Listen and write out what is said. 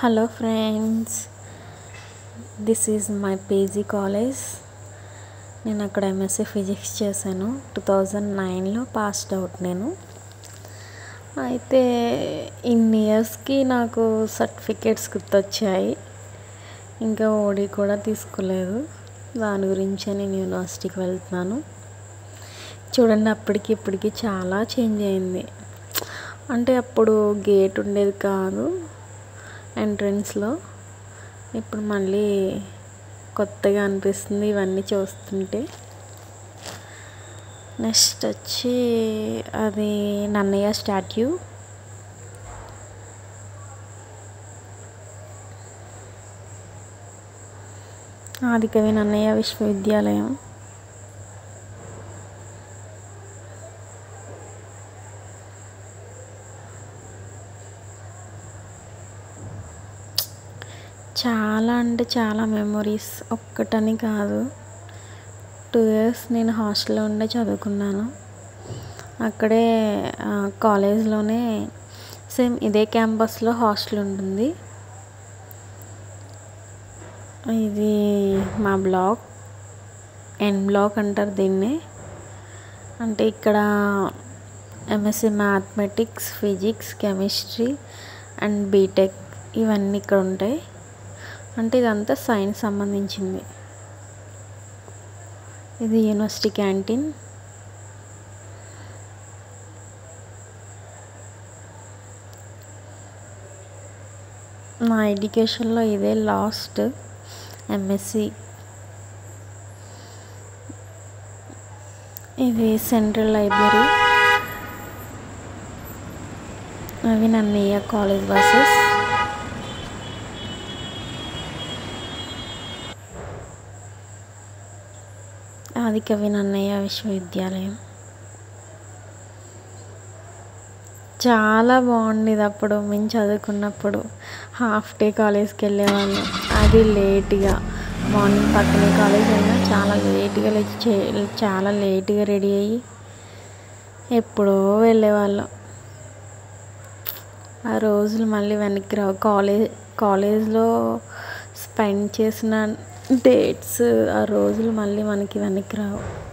hello friends this is my PG college నేను అక్కడ MSc physics చేశాను టూ థౌజండ్ నైన్లో పాస్డ్ అవుట్ నేను అయితే ఇన్ని ఇయర్స్కి నాకు సర్టిఫికేట్స్ గుర్తొచ్చాయి ఇంకా ఓడి కూడా తీసుకోలేదు దాని గురించే నేను యూనివర్సిటీకి వెళ్తున్నాను చూడండి అప్పటికి ఇప్పటికి చాలా చేంజ్ అయింది అంటే అప్పుడు గేట్ ఉండేది కాదు ఎంట్రన్స్లో ఇప్పుడు మళ్ళీ కొత్తగా అనిపిస్తుంది ఇవన్నీ చూస్తుంటే నెక్స్ట్ వచ్చి అది నన్నయ్య స్టాట్యూ ఆదికవి నన్నయ్య విశ్వవిద్యాలయం చాలా అంటే చాలా మెమొరీస్ ఒక్కటని కాదు టూ ఇయర్స్ నేను హాస్టల్లో ఉండే చదువుకున్నాను అక్కడే కాలేజ్లోనే సేమ్ ఇదే క్యాంపస్లో హాస్టల్ ఉంటుంది ఇది మా బ్లాక్ ఎన్ బ్లాక్ అంటారు దీన్ని అంటే ఇక్కడ MSc mathematics physics chemistry and BTech ఇవన్నీ ఇక్కడ ఉంటాయి అంటే ఇదంతా సైన్స్ సంబంధించింది ఇది యూనివర్సిటీ క్యాంటీన్ నా ఎడ్యుకేషన్లో ఇదే లాస్ట్ ఎంఎస్సి ఇది సెంట్రల్ లైబ్రరీ అవి నన్నయ్య కాలేజ్ బస్సెస్ ఆదికవి నన్నయ్య విశ్వవిద్యాలయం చాలా బాగుండేది అప్పుడు మేము చదువుకున్నప్పుడు హాఫ్ డే కాలేజ్కి వెళ్ళేవాళ్ళం అది లేట్గా మార్నింగ్ పక్కనే కాలేజ్ అయినా చాలా లేట్గా లేచి చాలా లేట్గా రెడీ అయ్యి ఎప్పుడో వెళ్ళేవాళ్ళం ఆ రోజులు మళ్ళీ వెనక్కి రావు కాలేజ్ కాలేజ్లో స్పెండ్ చేసిన డేట్స్ ఆ రోజులు మళ్ళీ మనకి వెనక్కి రావు